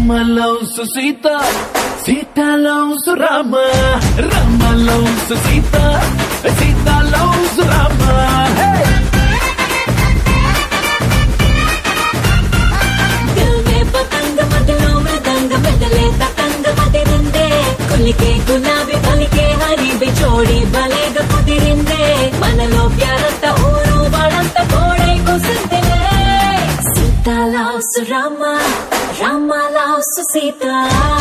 Rama loves Sita Sita loves Rama Rama loves Sita Sita loves Rama Hey! दिल में पतंग बदलो मृदंग बदले ततंग మదిరిందే కొలికే గులాబీ పలికే హరి బిచోడి బలేగ కుదిరిందే మనలో ప్యారంత ఊరు వాడంత కోడై కుసిందిలే సీత లాసు రామ రామ లాసు సీత